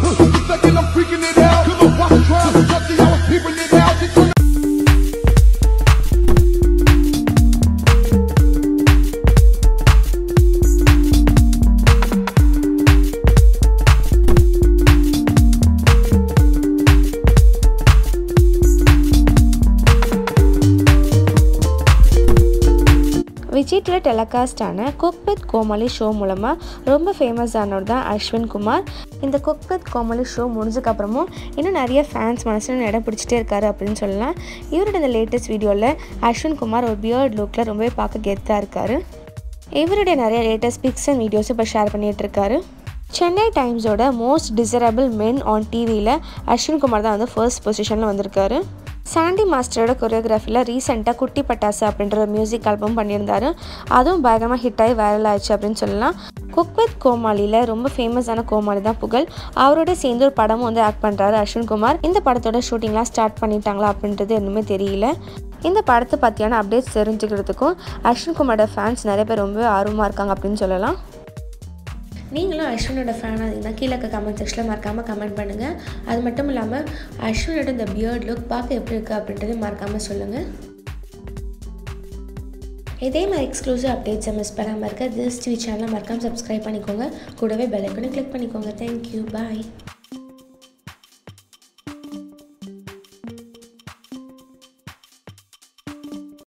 Second, I'm freaking it out. Cause I'm watching trying to touch it. I was peeping it out. She turned Vijay டிவியில் telecast ஆன cook with Comali show மூலமாக ரொம்ப famous ஆனவர் தான் அஸ்வின் குமார் இந்த cook with Comali show முடிஞ்சதுக்கப்புறமும் இன்னும் நிறைய ஃபேன்ஸ் மனசில் இடம் பிடிச்சிட்டே இருக்காரு அப்படின்னு சொல்லலாம் இவரோட இந்த லேட்டஸ்ட் வீடியோவில் அஸ்வின் குமார் ஒரு பியர்ட் லுக்கில் ரொம்பவே பார்க்க கெத்தாக இருக்காரு இவருடைய நிறைய லேட்டஸ்ட் பிக்ஸ் அண்ட் வீடியோஸ் இப்போ ஷேர் பண்ணிட்டு இருக்காரு சென்னை டைம்ஸோட மோஸ்ட் டிசரபிள் மென் ஆன் டிவியில் அஸ்வின் குமார் தான் வந்து ஃபர்ஸ்ட் பொசிஷனில் வந்திருக்காரு சாண்டி மாஸ்டரோட கொரியோகிராஃபியில் ரீசெண்டாக குட்டி பட்டாசு அப்படின்ற ஒரு மியூசிக் ஆல்பம் பண்ணியிருந்தாரு அதுவும் பயங்கரமாக ஹிட் ஆகி வைரல் ஆயிடுச்சு அப்படின்னு சொல்லலாம் குக் வித் கோமாளியில் ரொம்ப ஃபேமஸான கோமாளி தான் புகழ் அவரோட சேர்ந்து ஒரு படமும் வந்து ஆக்ட் பண்ணுறாரு அஸ்வின் குமார் இந்த படத்தோட ஷூட்டிங்லாம் ஸ்டார்ட் பண்ணிட்டாங்களா அப்படின்றது இன்னுமே தெரியல இந்த படத்தை பற்றியான அப்டேட்ஸ் தெரிஞ்சுக்கிறதுக்கும் அஸ்வின் குமாரோட ஃபேன்ஸ் நிறைய பேர் ரொம்ப ஆர்வமாக இருக்காங்க அப்படின்னு சொல்லலாம் நீங்களும் அஸ்வினோட ஃபேனாக இருந்தீங்கன்னா கீழே இருக்க கமெண்ட் செக்ஷனில் மறக்காமல் கமெண்ட் பண்ணுங்கள் அது மட்டும் இல்லாமல் அஸ்வினோட இந்த பியர்ட் லுக் பார்க்க எப்படி இருக்குது அப்படின்றத மறக்காமல் சொல்லுங்கள் இதே மாதிரி எக்ஸ்க்ளூசிவ் அப்டேட்ஸை மிஸ் பண்ணாமல் இருக்க திஸ் டிவி சேனலை மறக்காமல் சப்ஸ்கிரைப் பண்ணிக்கோங்க கூடவே பெல் ஐக்கனை கிளிக் பண்ணிக்கோங்க தேங்க்யூ பாய்